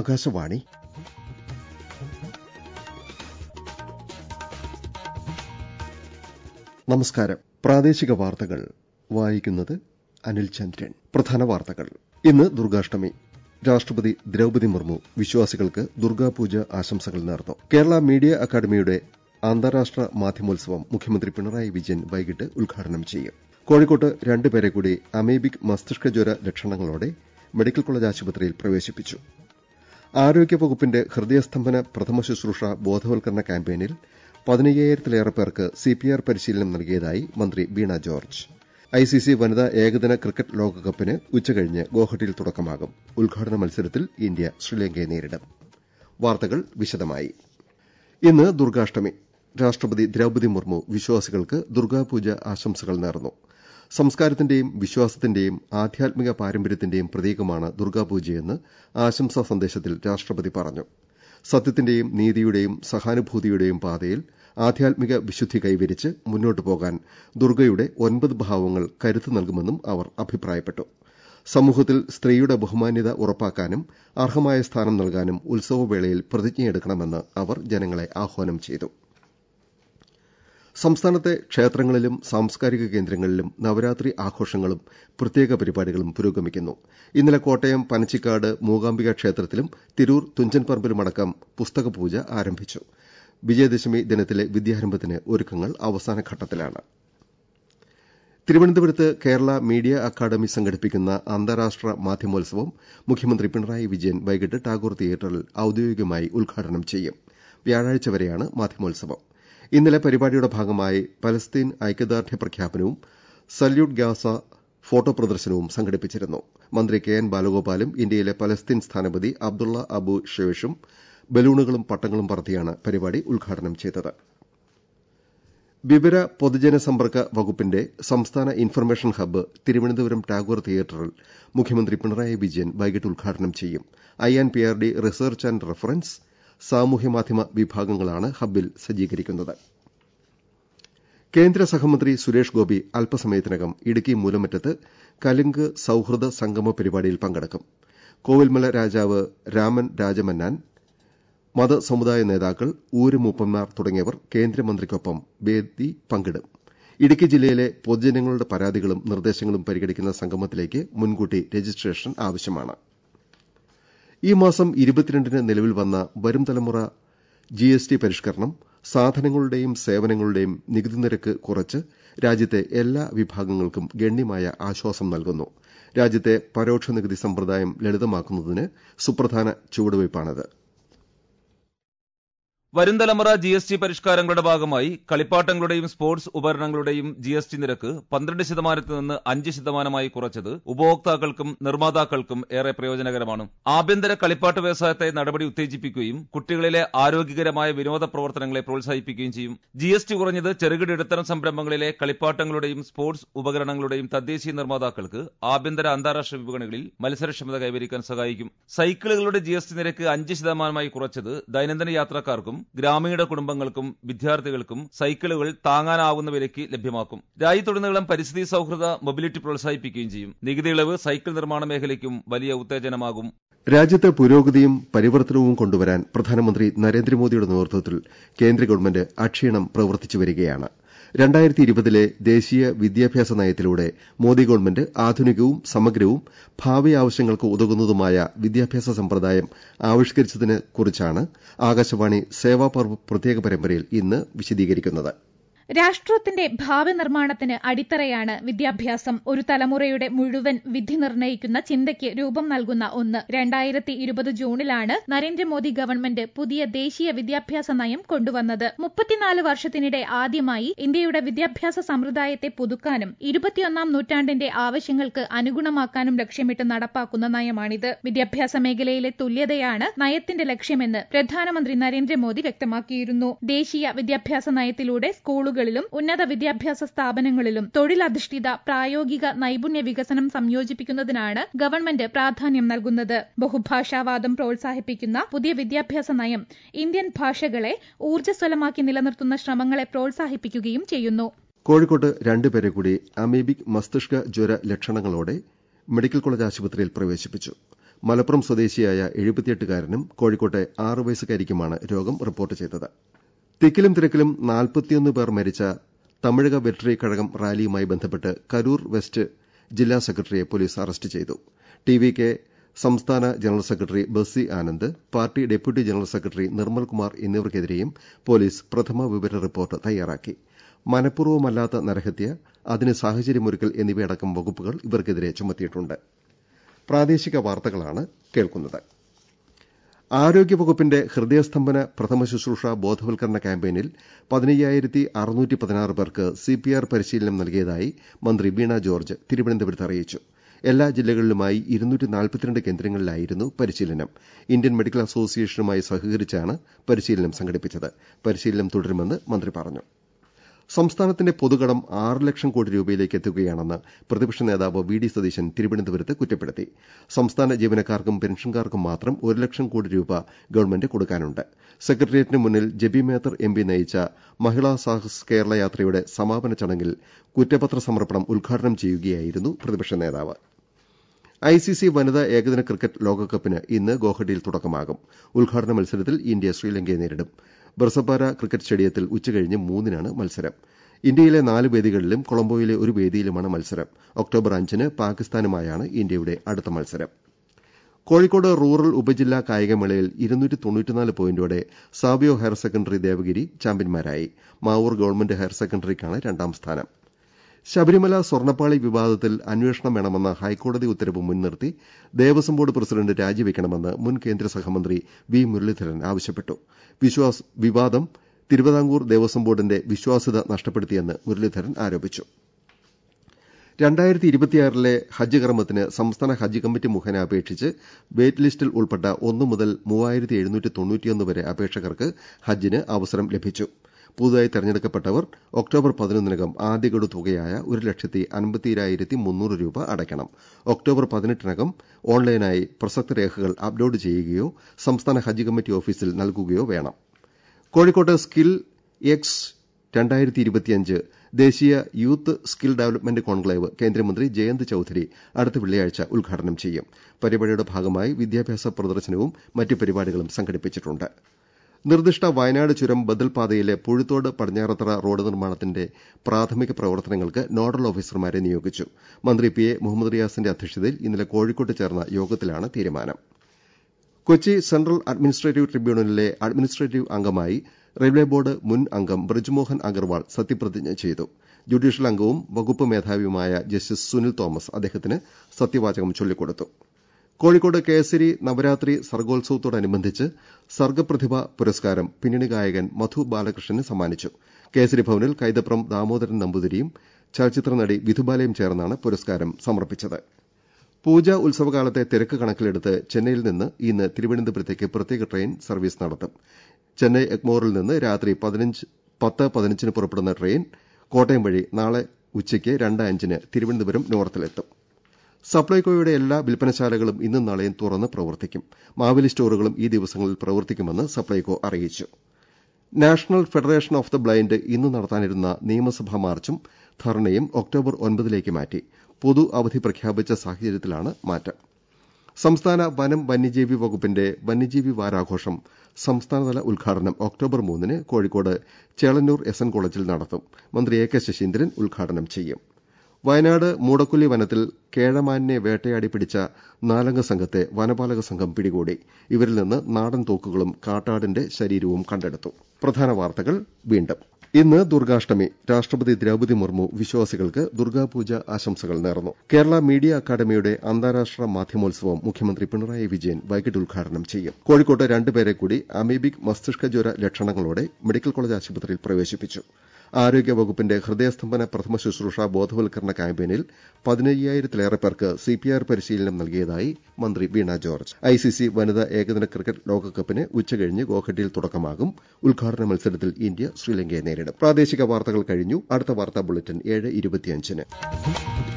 ആകാശവാണി നമസ്കാരം പ്രാദേശിക വാർത്തകൾ വായിക്കുന്നത് അനിൽ ചന്ദ്രൻ പ്രധാന വാർത്തകൾ ഇന്ന് ദുർഗാഷ്ടമി രാഷ്ട്രപതി ദ്രൌപതി മുർമു വിശ്വാസികൾക്ക് ദുർഗാപൂജ ആശംസകൾ നേർന്നു കേരള മീഡിയ അക്കാദമിയുടെ അന്താരാഷ്ട്ര മാധ്യമോത്സവം മുഖ്യമന്ത്രി പിണറായി വിജയൻ വൈകിട്ട് ഉദ്ഘാടനം ചെയ്യും കോഴിക്കോട്ട് രണ്ടുപേരെ കൂടി അമേബിക് മസ്തിഷ്ക ജ്വര ലക്ഷണങ്ങളോടെ മെഡിക്കൽ കോളേജ് ആശുപത്രിയിൽ പ്രവേശിപ്പിച്ചു ആരോഗ്യവകുപ്പിന്റെ ഹൃദയസ്തംഭന പ്രഥമ ശുശ്രൂഷ ബോധവൽക്കരണ ക്യാമ്പയിനിൽ പതിനയ്യായിരത്തിലേറെ പേർക്ക് സിപിആർ പരിശീലനം നൽകിയതായി മന്ത്രി വീണ ജോർജ് ഐസിസി വനിതാ ഏകദിന ക്രിക്കറ്റ് ലോകകപ്പിന് ഉച്ചകഴിഞ്ഞ് ഗോഹട്ടിയിൽ തുടക്കമാകും ഉദ്ഘാടന മത്സരത്തിൽ ഇന്ത്യ ശ്രീലങ്കയെ നേരിടും വാർത്തകൾ വിശദമായി ഇന്ന് ദുർഗാഷ്ടമി രാഷ്ട്രപതി ദ്രൌപതി മുർമു വിശ്വാസികൾക്ക് ദുർഗാപൂജ ആശംസകൾ നേർന്നു സംസ്കാരത്തിന്റെയും വിശ്വാസത്തിന്റെയും ആധ്യാത്മിക പാരമ്പര്യത്തിന്റെയും പ്രതീകമാണ് ദുർഗാപൂജയെന്ന് ആശംസാ സന്ദേശത്തിൽ രാഷ്ട്രപതി പറഞ്ഞു സത്യത്തിന്റെയും നീതിയുടെയും സഹാനുഭൂതിയുടെയും പാതയിൽ ആധ്യാത്മിക വിശുദ്ധി കൈവരിച്ച് മുന്നോട്ടു പോകാൻ ദുർഗയുടെ ഒൻപത് ഭാവങ്ങൾ കരുത്ത് നൽകുമെന്നും അവർ അഭിപ്രായപ്പെട്ടു സമൂഹത്തിൽ സ്ത്രീയുടെ ബഹുമാന്യത ഉറപ്പാക്കാനും അർഹമായ സ്ഥാനം നൽകാനും ഉത്സവവേളയിൽ പ്രതിജ്ഞയെടുക്കണമെന്ന് അവർ ജനങ്ങളെ ആഹ്വാനം ചെയ്തു സംസ്ഥാനത്തെ ക്ഷേത്രങ്ങളിലും സാംസ്കാരിക കേന്ദ്രങ്ങളിലും നവരാത്രി ആഘോഷങ്ങളും പ്രത്യേക പരിപാടികളും പുരോഗമിക്കുന്നു ഇന്നലെ കോട്ടയം പനച്ചിക്കാട് മൂകാംബിക ക്ഷേത്രത്തിലും തിരൂർ തുഞ്ചൻപറമ്പിലുമടക്കം പുസ്തകപൂജ ആരംഭിച്ചു വിജയദശമി ദിനത്തിലെ വിദ്യാരംഭത്തിന് ഒരുക്കങ്ങൾ അവസാന ഘട്ടത്തിലാണ് തിരുവനന്തപുരത്ത് കേരള മീഡിയ അക്കാദമി സംഘടിപ്പിക്കുന്ന അന്താരാഷ്ട്ര മാധ്യമോത്സവം മുഖ്യമന്ത്രി പിണറായി വിജയൻ വൈകിട്ട് ടാഗോർ തിയേറ്ററിൽ ഔദ്യോഗികമായി ഉദ്ഘാടനം ചെയ്യും വ്യാഴാഴ്ച വരെയാണ് മാധ്യമോത്സവം ഇന്നലെ പരിപാടിയുടെ ഭാഗമായി പലസ്തീൻ ഐക്യദാർഢ്യ പ്രഖ്യാപനവും സല്യൂട്ട് ഗാസ ഫോട്ടോ പ്രദർശനവും സംഘടിപ്പിച്ചിരുന്നു മന്ത്രി കെ എൻ ബാലഗോപാലും ഇന്ത്യയിലെ പലസ്തീൻ സ്ഥാനപതി അബ്ദുള്ള അബു ഷേഷും ബലൂണുകളും പട്ടങ്ങളും പറത്തിയാണ് പരിപാടി ഉദ്ഘാടനം ചെയ്തത് വിവര പൊതുജന സമ്പർക്ക വകുപ്പിന്റെ സംസ്ഥാന ഇൻഫർമേഷൻ ഹബ്ബ് തിരുവനന്തപുരം ടാഗോർ തിയേറ്ററിൽ മുഖ്യമന്ത്രി പിണറായി വിജയൻ വൈകിട്ട് ഉദ്ഘാടനം ചെയ്യും I and P R D research and reference സാമൂഹ്യമാധ്യമ വിഭാഗങ്ങളാണ് ഹബ്ബിൽ സജ്ജീകരിക്കുന്നത് കേന്ദ്ര സഹമന്ത്രി സുരേഷ് ഗോപി അല്പസമയത്തിനകം ഇടുക്കി മൂലമറ്റത്ത് കലുങ്ക് സൌഹൃദ സംഗമ പരിപാടിയിൽ പങ്കെടുക്കും കോവിൽമല രാജാവ് രാമൻ രാജമന്നാൻ മതസമുദായ നേതാക്കൾ ഊരുമൂപ്പന്മാർ തുടങ്ങിയവർ കേന്ദ്രമന്ത്രിക്കൊപ്പം വേദി പങ്കിടും ഇടുക്കി ജില്ലയിലെ പൊതുജനങ്ങളുടെ പരാതികളും നിർദ്ദേശങ്ങളും പരിഗണിക്കുന്ന സംഗമത്തിലേക്ക് മുൻകൂട്ടി രജിസ്ട്രേഷൻ ആവശ്യമാണ് ഈ മാസം ഇരുപത്തിരണ്ടിന് നിലവിൽ വന്ന വരും തലമുറ ജിഎസ്ടി പരിഷ്കരണം സാധനങ്ങളുടെയും സേവനങ്ങളുടെയും നികുതി നിരക്ക് കുറച്ച് രാജ്യത്തെ എല്ലാ വിഭാഗങ്ങൾക്കും ഗണ്യമായ ആശ്വാസം നൽകുന്നു രാജ്യത്തെ പരോക്ഷ നികുതി സമ്പ്രദായം ലളിതമാക്കുന്നതിന് സുപ്രധാന ചുവടുവയ്പ്പാണിത് വരും തലമുറ ജി എസ് ടി പരിഷ്കാരങ്ങളുടെ ഭാഗമായി കളിപ്പാട്ടങ്ങളുടെയും സ്പോർട്സ് ഉപകരണങ്ങളുടെയും ജി എസ് ടി നിരക്ക് പന്ത്രണ്ട് ശതമാനത്തിൽ നിന്ന് അഞ്ച് ശതമാനമായി കുറച്ചത് ഉപഭോക്താക്കൾക്കും നിർമ്മാതാക്കൾക്കും ഏറെ പ്രയോജനകരമാണ് ആഭ്യന്തര കളിപ്പാട്ട വ്യവസായത്തെ നടപടി ഉത്തേജിപ്പിക്കുകയും കുട്ടികളിലെ ആരോഗ്യകരമായ വിനോദ പ്രവർത്തനങ്ങളെ പ്രോത്സാഹിപ്പിക്കുകയും ചെയ്യും ജി എസ് ടി കുറഞ്ഞത് ചെറുകിട ഇടത്തരം സംരംഭങ്ങളിലെ കളിപ്പാട്ടങ്ങളുടെയും സ്പോർട്സ് ഉപകരണങ്ങളുടെയും തദ്ദേശീയ നിർമ്മാതാക്കൾക്ക് ആഭ്യന്തര അന്താരാഷ്ട്ര വിപണികളിൽ മത്സരക്ഷമത കൈവരിക്കാൻ സഹായിക്കും സൈക്കിളുകളുടെ ജി എസ് ടി നിരക്ക് അഞ്ച് ശതമാനമായി കുറച്ചത് ദൈനംദിന യാത്രക്കാർക്കും ഗ്രാമീണ കുടുംബങ്ങൾക്കും വിദ്യാർത്ഥികൾക്കും സൈക്കിളുകൾ താങ്ങാനാവുന്ന വിലയ്ക്ക് ലഭ്യമാക്കും രാജ്യത്തുടനീളം പരിസ്ഥിതി സൌഹൃദ മൊബിലിറ്റി പ്രോത്സാഹിപ്പിക്കുകയും ചെയ്യും നികുതി ഇളവ് സൈക്കിൾ നിർമ്മാണ മേഖലയ്ക്കും വലിയ ഉത്തേജനമാകും രാജ്യത്ത് പുരോഗതിയും പരിവർത്തനവും കൊണ്ടുവരാൻ പ്രധാനമന്ത്രി നരേന്ദ്രമോദിയുടെ നേതൃത്വത്തിൽ കേന്ദ്ര ഗവൺമെന്റ് അക്ഷീണം പ്രവർത്തിച്ചു വരികയാണ് രണ്ടായിരത്തി ഇരുപതിലെ ദേശീയ വിദ്യാഭ്യാസ നയത്തിലൂടെ മോദി ഗവൺമെന്റ് ആധുനികവും സമഗ്രവും ഭാവി ആവശ്യങ്ങൾക്ക് ഉതകുന്നതുമായ വിദ്യാഭ്യാസ സമ്പ്രദായം ആവിഷ്കരിച്ചതിനെ കുറിച്ചാണ് ആകാശവാണി സേവാപർവ് പ്രത്യേക പരമ്പരയിൽ ഇന്ന് വിശദീകരിക്കുന്നത് രാഷ്ട്രത്തിന്റെ ഭാവി നിർമ്മാണത്തിന് അടിത്തറയാണ് വിദ്യാഭ്യാസം ഒരു തലമുറയുടെ മുഴുവൻ വിധി നിർണ്ണയിക്കുന്ന ചിന്തയ്ക്ക് രൂപം നൽകുന്ന ഒന്ന് രണ്ടായിരത്തി ഇരുപത് ജൂണിലാണ് നരേന്ദ്രമോദി ഗവൺമെന്റ് പുതിയ ദേശീയ വിദ്യാഭ്യാസ നയം കൊണ്ടുവന്നത് മുപ്പത്തിനാല് വർഷത്തിനിടെ ആദ്യമായി ഇന്ത്യയുടെ വിദ്യാഭ്യാസ സമ്പ്രദായത്തെ പുതുക്കാനും ഇരുപത്തിയൊന്നാം നൂറ്റാണ്ടിന്റെ ആവശ്യങ്ങൾക്ക് അനുഗുണമാക്കാനും ലക്ഷ്യമിട്ട് നടപ്പാക്കുന്ന നയമാണിത് വിദ്യാഭ്യാസ മേഖലയിലെ തുല്യതയാണ് നയത്തിന്റെ ലക്ഷ്യമെന്ന് പ്രധാനമന്ത്രി നരേന്ദ്രമോദി വ്യക്തമാക്കിയിരുന്നു ദേശീയ വിദ്യാഭ്യാസ നയത്തിലൂടെ സ്കൂളുകൾ സ്കൂളുകളിലും ഉന്നത വിദ്യാഭ്യാസ സ്ഥാപനങ്ങളിലും തൊഴിലധിഷ്ഠിത പ്രായോഗിക നൈപുണ്യ വികസനം സംയോജിപ്പിക്കുന്നതിനാണ് ഗവൺമെന്റ് പ്രാധാന്യം നൽകുന്നത് ബഹുഭാഷാവാദം പ്രോത്സാഹിപ്പിക്കുന്ന പുതിയ വിദ്യാഭ്യാസ നയം ഇന്ത്യൻ ഭാഷകളെ ഊർജ്ജസ്വലമാക്കി നിലനിർത്തുന്ന ശ്രമങ്ങളെ പ്രോത്സാഹിപ്പിക്കുകയും ചെയ്യുന്നു കോഴിക്കോട്ട് രണ്ടുപേരെ കൂടി അമീബിക് മസ്തിഷ്ക ജ്വര ലക്ഷണങ്ങളോടെ മെഡിക്കൽ കോളേജ് ആശുപത്രിയിൽ പ്രവേശിപ്പിച്ചു മലപ്പുറം സ്വദേശിയായ എഴുപത്തിയെട്ടുകാരനും കോഴിക്കോട്ടെ ആറ് വയസ്സുകാരിക്കുമാണ് രോഗം റിപ്പോർട്ട് ചെയ്തത് തിക്കിലും തിരക്കിലും നാൽപ്പത്തിയൊന്ന് പേർ മരിച്ച തമിഴക വെറ്ററി കഴകം റാലിയുമായി ബന്ധപ്പെട്ട് കരൂർ വെസ്റ്റ് ജില്ലാ സെക്രട്ടറിയെ പോലീസ് അറസ്റ്റ് ചെയ്തു ടി വി കെ സംസ്ഥാന general secretary Bussy Anand party deputy general secretary Nirmalkumar എന്നിവർക്കെതിരെയും പോലീസ് പ്രഥമ വിവര റിപ്പോർട്ട് തയ്യാറാക്കി മനഃപൂർവ്വമല്ലാത്ത നരഹത്യ അതിന് സാഹചര്യമൊരുക്കൽ എന്നിവയടക്കം വകുപ്പുകൾ ഇവർക്കെതിരെ ചുമത്തിയിട്ടുണ്ട് പ്രാദേശിക വാർത്തകളാണ് കേൾക്കുന്നത് ആരോഗ്യവകുപ്പിന്റെ ഹൃദയസ്തംഭന പ്രഥമ ശുശ്രൂഷ ബോധവൽക്കരണ ക്യാമ്പയിനിൽ പതിനയ്യായിരത്തി അറുന്നൂറ്റി പതിനാറ് പേർക്ക് സിപിആർ പരിശീലനം നൽകിയതായി മന്ത്രി വീണ ജോർജ് തിരുവനന്തപുരത്ത് അറിയിച്ചു എല്ലാ ജില്ലകളിലുമായി ഇരുന്നൂറ്റി നാൽപ്പത്തിരണ്ട് കേന്ദ്രങ്ങളിലായിരുന്നു പരിശീലനം ഇന്ത്യൻ മെഡിക്കൽ അസോസിയേഷനുമായി സഹകരിച്ചാണ് പരിശീലനം സംഘടിപ്പിച്ചത് പരിശീലനം തുടരുമെന്ന് മന്ത്രി പറഞ്ഞു സംസ്ഥാനത്തിന്റെ പൊതുകടം ആറ് ലക്ഷം കോടി രൂപയിലേക്ക് എത്തുകയാണെന്ന് പ്രതിപക്ഷ നേതാവ് വി ഡി സതീശൻ തിരുവനന്തപുരത്ത് കുറ്റപ്പെടുത്തി സംസ്ഥാന ജീവനക്കാർക്കും പെൻഷൻകാർക്കും മാത്രം ഒരു ലക്ഷം കോടി രൂപ ഗവൺമെന്റ് കൊടുക്കാനുണ്ട് സെക്രട്ടേറിയറ്റിന് മുന്നിൽ ജബി മേത്തർ എം പി നയിച്ച മഹിളാ സാഹസ് കേരള യാത്രയുടെ സമാപന ചടങ്ങിൽ കുറ്റപത്ര സമർപ്പണം ഉദ്ഘാടനം ചെയ്യുകയായിരുന്നു പ്രതിപക്ഷ നേതാവ് ഐസിസി വനിതാ ഏകദിന ക്രിക്കറ്റ് ലോകകപ്പിന് ഇന്ന് ഗോഹട്ടിയിൽ തുടക്കമാകും ഉദ്ഘാടന മത്സരത്തിൽ ഇന്ത്യ ശ്രീലങ്കയെ നേരിടും ബർസപ്പാര ക്രിക്കറ്റ് സ്റ്റേഡിയത്തിൽ ഉച്ചകഴിഞ്ഞ് മൂന്നിനാണ് മത്സരം ഇന്ത്യയിലെ നാല് വേദികളിലും കൊളംബോയിലെ ഒരു വേദിയിലുമാണ് മത്സരം ഒക്ടോബർ അഞ്ചിന് പാകിസ്ഥാനുമായാണ് ഇന്ത്യയുടെ അടുത്ത മത്സരം കോഴിക്കോട് റൂറൽ ഉപജില്ലാ കായികമേളയിൽ ഇരുന്നൂറ്റി തൊണ്ണൂറ്റിനാല് പോയിന്റോടെ സാവിയോ ഹയർ സെക്കൻഡറി ദേവഗിരി ചാമ്പ്യന്മാരായി മാവൂർ ഗവൺമെന്റ് ഹയർ സെക്കൻഡറിക്കാണ് രണ്ടാം സ്ഥാനം ശബരിമല സ്വർണ്ണപ്പാളി വിവാദത്തിൽ അന്വേഷണം വേണമെന്ന ഹൈക്കോടതി ഉത്തരവ് മുൻനിർത്തി ദേവസ്വം ബോർഡ് പ്രസിഡന്റ് രാജിവെക്കണമെന്ന് മുൻ കേന്ദ്ര സഹമന്ത്രി വി മുരളീധരൻ ആവശ്യപ്പെട്ടു വിവാദം തിരുവിതാംകൂർ ദേവസ്വം ബോർഡിന്റെ വിശ്വാസ്യത നഷ്ടപ്പെടുത്തിയെന്ന് മുരളീധരൻ ആരോപിച്ചു രണ്ടായിരത്തി ഇരുപത്തിയാറിലെ ഹജ്ജ് കർമ്മത്തിന് സംസ്ഥാന ഹജ്ജ് കമ്മിറ്റി മുഖേന അപേക്ഷിച്ച് വെയിറ്റ് ലിസ്റ്റിൽ ഉൾപ്പെട്ട ഒന്നു മുതൽ മൂവായിരത്തി എഴുന്നൂറ്റി തൊണ്ണൂറ്റിയൊന്ന് വരെ അപേക്ഷകർക്ക് ഹജ്ജിന് അവസരം ലഭിച്ചു പുതുതായി തെരഞ്ഞെടുക്കപ്പെട്ടവർ ഒക്ടോബർ പതിനൊന്നിനകം ആദ്യഗഡു തുകയായ ഒരു ലക്ഷത്തി അൻപത്തിരായിരത്തി മുന്നൂറ് രൂപ അടയ്ക്കണം ഒക്ടോബർ പതിനെട്ടിനകം ഓൺലൈനായി പ്രസക്ത രേഖകൾ അപ്ലോഡ് ചെയ്യുകയോ സംസ്ഥാന ഹജ്ജ് കമ്മിറ്റി ഓഫീസിൽ നൽകുകയോ വേണം കോഴിക്കോട്ട് സ്കിൽ എക്സ് രണ്ടായിരത്തി ഇരുപത്തിയഞ്ച് ദേശീയ യൂത്ത് സ്കിൽ ഡെവലപ്മെന്റ് കോൺക്ലേവ് കേന്ദ്രമന്ത്രി ജയന്ത് ചൌധരി അടുത്ത വെള്ളിയാഴ്ച ഉദ്ഘാടനം ചെയ്യും പരിപാടിയുടെ ഭാഗമായി വിദ്യാഭ്യാസ പ്രദർശനവും മറ്റ് പരിപാടികളും സംഘടിപ്പിച്ചിട്ടുണ്ട് നിർദ്ദിഷ്ട വയനാട് ചുരം ബദൽ പാതയിലെ പുഴുത്തോട് പടിഞ്ഞാറത്തറ റോഡ് നിർമ്മാണത്തിന്റെ പ്രാഥമിക പ്രവർത്തനങ്ങൾക്ക് നോഡൽ ഓഫീസർമാരെ നിയോഗിച്ചു മന്ത്രി പി എ മുഹമ്മദ് റിയാസിന്റെ അധ്യക്ഷതയിൽ ഇന്നലെ കോഴിക്കോട്ട് ചേർന്ന യോഗത്തിലാണ് തീരുമാനം കൊച്ചി സെൻട്രൽ അഡ്മിനിസ്ട്രേറ്റീവ് ട്രിബ്യൂണലിലെ അഡ്മിനിസ്ട്രേറ്റീവ് അംഗമായി റെയിൽവേ ബോർഡ് മുൻ അംഗം ബ്രിജ്മോഹൻ അഗർവാൾ സത്യപ്രതിജ്ഞ ചെയ്തു ജുഡീഷ്യൽ അംഗവും വകുപ്പ് മേധാവിയുമായ ജസ്റ്റിസ് സുനിൽ തോമസ് അദ്ദേഹത്തിന് സത്യവാചകം ചൊല്ലിക്കൊടുത്തു കോഴിക്കോട് കേസരി നവരാത്രി സർഗോത്സവത്തോടനുബന്ധിച്ച് സർഗപ്രതിഭ പുരസ്കാരം പിന്നണി ഗായകൻ മധു ബാലകൃഷ്ണന് സമ്മാനിച്ചു കേസരി ഭവനിൽ കൈതപ്രം ദാമോദരൻ നമ്പൂതിരിയും ചലച്ചിത്ര നടി വിധുബാലയും ചേർന്നാണ് പുരസ്കാരം സമർപ്പിച്ചത് പൂജ ഉത്സവകാലത്തെ തിരക്ക് കണക്കിലെടുത്ത് ചെന്നൈയിൽ നിന്ന് ഇന്ന് തിരുവനന്തപുരത്തേക്ക് പ്രത്യേക ട്രെയിൻ സർവീസ് നടത്തും ചെന്നൈ എഗ്മോറിൽ നിന്ന് രാത്രി പത്ത് പതിനഞ്ചിന് പുറപ്പെടുന്ന ട്രെയിൻ കോട്ടയം വഴി നാളെ ഉച്ചയ്ക്ക് രണ്ട് അഞ്ചിന് തിരുവനന്തപുരം നോർത്തിലെത്തും സപ്ലൈകോയുടെ എല്ലാ വിൽപ്പനശാലകളും ഇന്നും നാളെയും തുറന്ന് പ്രവർത്തിക്കും മാവേലി സ്റ്റോറുകളും ഈ ദിവസങ്ങളിൽ പ്രവർത്തിക്കുമെന്ന് സപ്ലൈകോ അറിയിച്ചു national federation of the blind ഇന്ന് നടത്താനിരുന്ന നിയമസഭാ മാർച്ചും ധർണയും ഒക്ടോബർ ഒൻപതിലേക്ക് മാറ്റി പൊതു അവധി പ്രഖ്യാപിച്ച സാഹചര്യത്തിലാണ് മാറ്റം സംസ്ഥാന വനം വന്യജീവി വകുപ്പിന്റെ വന്യജീവി വാരാഘോഷം സംസ്ഥാനതല ഉദ്ഘാടനം ഒക്ടോബർ മൂന്നിന് കോഴിക്കോട് ചേളന്നൂർ എസ് എൻ കോളേജിൽ നടത്തും മന്ത്രി എ കെ ശശീന്ദ്രൻ ഉദ്ഘാടനം ചെയ്യും വയനാട് മൂടക്കുല്ലി വനത്തിൽ കേഴമാനിനെ വേട്ടയാടി പിടിച്ച നാലംഗ സംഘത്തെ വനപാലക സംഘം പിടികൂടി ഇവരിൽ നിന്ന് നാടൻ തോക്കുകളും കാട്ടാടിന്റെ ശരീരവും കണ്ടെടുത്തു പ്രധാന വാർത്തകൾ വീണ്ടും ഇന്ന് ദുർഗാഷ്ടമി രാഷ്ട്രപതി ദ്രൌപതി മുർമു വിശ്വാസികൾക്ക് ദുർഗാപൂജ ആശംസകൾ നേർന്നു കേരള മീഡിയ അക്കാദമിയുടെ അന്താരാഷ്ട്ര മാധ്യമോത്സവം മുഖ്യമന്ത്രി പിണറായി വിജയൻ വൈകിട്ട് ഉദ്ഘാടനം ചെയ്യും കോഴിക്കോട്ട് രണ്ടുപേരെ കൂടി അമീബിക് മസ്തിഷ്ക ജ്വര ലക്ഷണങ്ങളോടെ മെഡിക്കൽ കോളേജ് ആശുപത്രിയിൽ പ്രവേശിപ്പിച്ചു ആരോഗ്യ വകുപ്പിന്റെ ഹൃദയസ്തംഭന പ്രഥമ ശുശ്രൂഷ ബോധവൽക്കരണ ക്യാമ്പയിനിൽ പതിനയ്യായിരത്തിലേറെ പേർക്ക് സിപിആർ പരിശീലനം നൽകിയതായി മന്ത്രി വീണ ജോർജ് ഐസിസി വനിതാ ഏകദിന ക്രിക്കറ്റ് ലോകകപ്പിന് ഉച്ചകഴിഞ്ഞ് ഗോഹട്ടിയിൽ തുടക്കമാകും ഉദ്ഘാടന മത്സരത്തിൽ ഇന്ത്യ ശ്രീലങ്കയെ നേരിടും പ്രാദേശിക വാർത്തകൾ കഴിഞ്ഞു അടുത്ത വാർത്താ ബുള്ളറ്റിൻ ഏഴ് ഇരുപത്തിയഞ്ചിന്